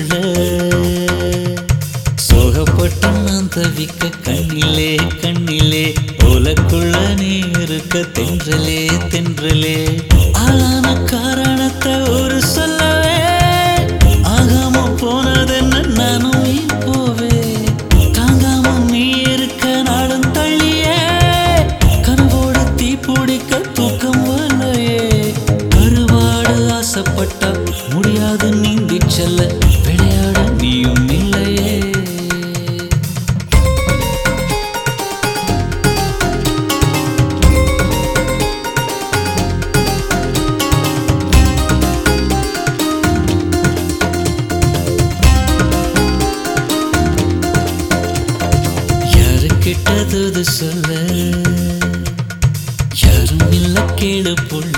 புள்ள சோகப்பட்டு நான் தவிக்க கண்ணிலே கண்ணிலே ஓலக்குள்ள நீ இருக்க தென்றலே தென்றலே ஆளான காரணத்தை ஒரு சொல்லவே ஆகாம போனதென்ன நானும் ஏன் போவே தாங்காம நீ இருக்க நாளும் தள்ளியே கனவோடு தீ பிடிக்க தூக்கம் வரலையே கருவாடு ஆசைப்பட்ட முடியாது நீந்தி செல்ல விளையாட நீயும் இல்லையே யாரு கிட்டது சொல்ல யாரும் இல்ல கேடு புள்ள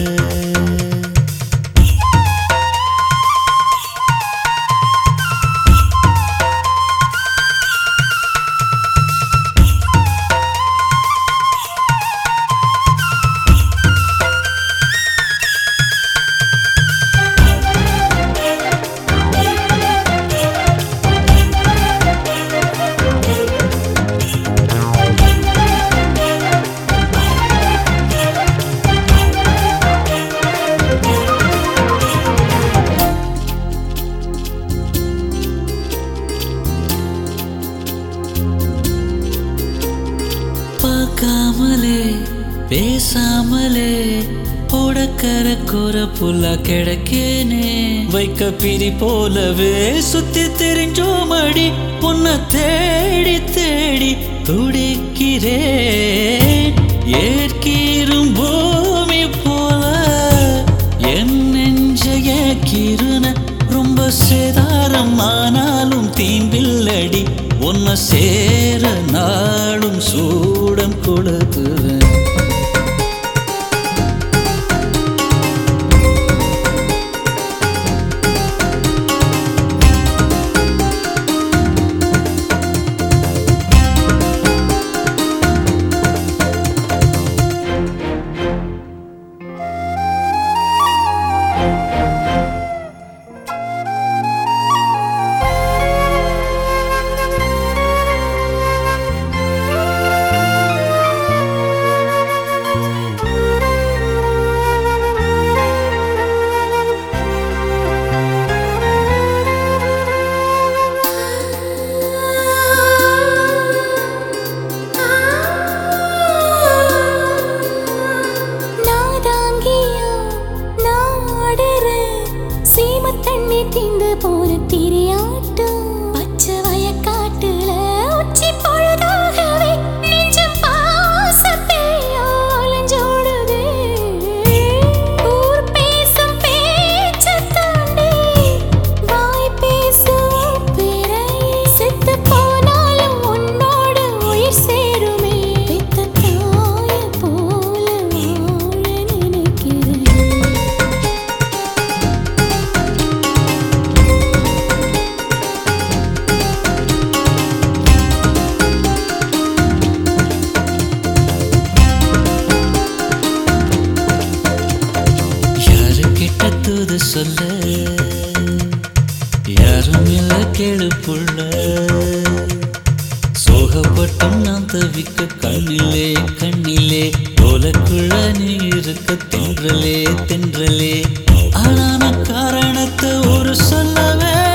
பார்க்காமலே பேசாமலே ஓடக்கர குற புல்ல கிடக்கேனே வைக்க பிரி போலவே சுத்தி தெரிஞ்சோமடி உன்னை தேடி தேடி துடிக்கிறேன் ஏற்கீரும் பூமி போல என் நெஞ்சைய கிருன ரொம்ப சேதாரம் ஆனாலும் தீம்பில்லடி உன்னை சேர நாளும் சூடம் கொடுக்குவேன் நாதாங்கியா நாடுற சீம தண்ணி தீந்து போன திரியாட்டம் பச்சை வயக்காட்டுல உச்சி பொழுதாகவே நெஞ்சம் பாசத்தையோலஞ்சோடுதே ஊர் பேசும் பேச்சைத் தாண்டி வாய் பேசும் பிறையே செத்து போனாலும் உன்னோட உயிர் சேருமே பெத்த தாய போல வாழ நினைக்கிறேன் யாரு கிட்ட தூது சொல்ல யாரும் இல்ல கேளு புள்ள சோகப்பட்டும் நான் தவிக்க கண்ணிலே கண்ணிலே போலக்குள்ள நீ இருக்க தென்றலே தென்றலே ஆளான காரணத்தை ஒரு சொல்லவே